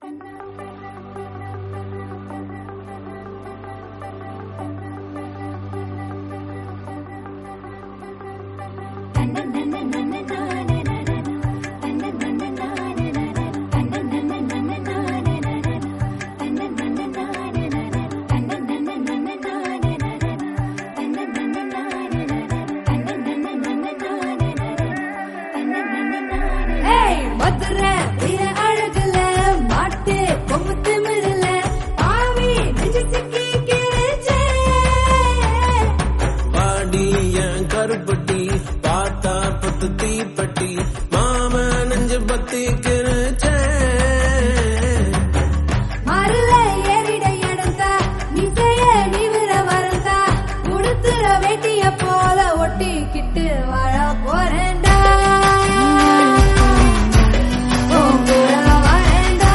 ஏய் மதுரை வீர அழகுல மாட்டு கொம்பு திமிருல ஆவி நெஞ்சு சிக்கி கிழிச்சே வாடி என் கருப்பட்டி பார்த்தா பத்து தீப்பட்டி மாம நெஞ்சு பத்தி கிருச்சேன் மருள ஏறிட இடந்தா மிசைய நிவிர வரந்தா உடுத்துற வேட்டிய போல ஒட்டிக்கிட்டு வாழ போறேன்டா உன் கூட வரேன்டா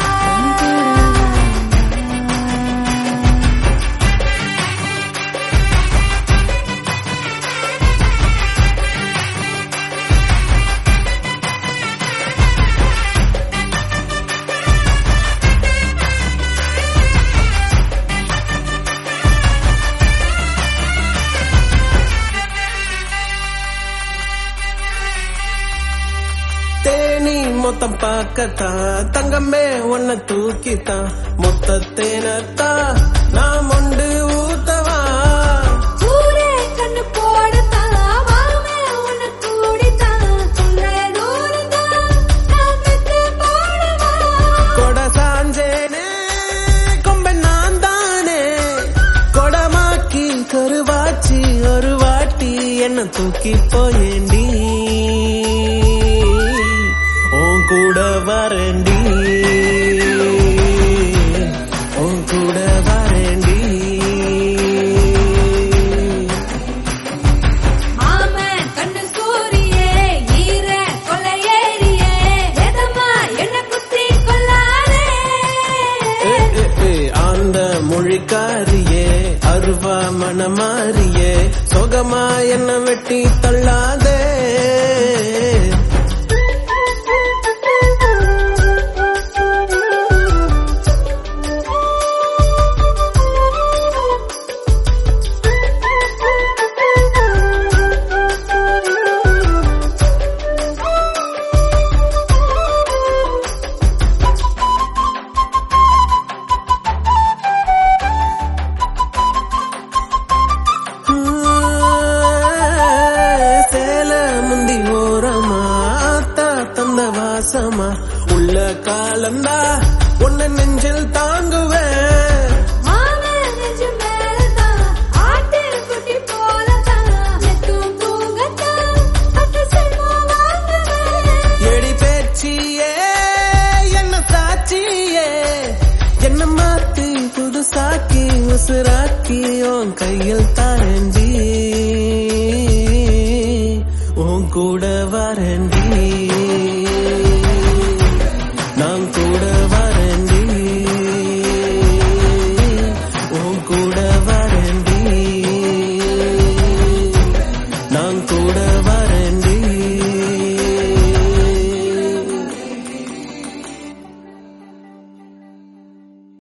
தேனி மொத்தம் பார்க்கத்தான் தங்கமே உன்னை தூக்கித்தான் மொத்த தேனத்தான் நான் மொண்டு ஊத்தவா சூரே கண்ணு போடத்தான் வாமே உன்னை கூடித்தான் சொல்ற தூரந்தான் நான் பெத்து போடவா கொட சாஞ்சேனே கொம்ப நான் தானே கொடமாக்கி கருவாச்சி ஒரு வாட்டி என்ன தூக்கி போயேண்டி உன் கூட வரேண்டி உன் கூட வரேண்டி மாமன் கண்ணு சூரியே ஈர கொலையேறியே எதமா என்ன குத்தி கொல்லாதே ஏ, ஏ, ஏ, ஆந்த மொழிக்காரியே அருவா மனமாரியே சொகமா என்ன வெட்டி தள்ளாதே சேல முந்தி ஓரமா ஆத்தா தந்த வாசமா உள்ள காலந்தா உன்னை நெஞ்சில் தாங்குவேன் மாமன் நெஞ்சு மேலதான் ஆட்டு குட்டி போலதான் எத்தும் தூங்கத்தான் பத்து செல்வா வாங்குவேன் எடி பேச்சியே என்ன சாட்சியே என்ன மாத்தி புதுசாக்கி உசுராக்கி உன் கையில் தாரண்டி உன் கூட வரண்டி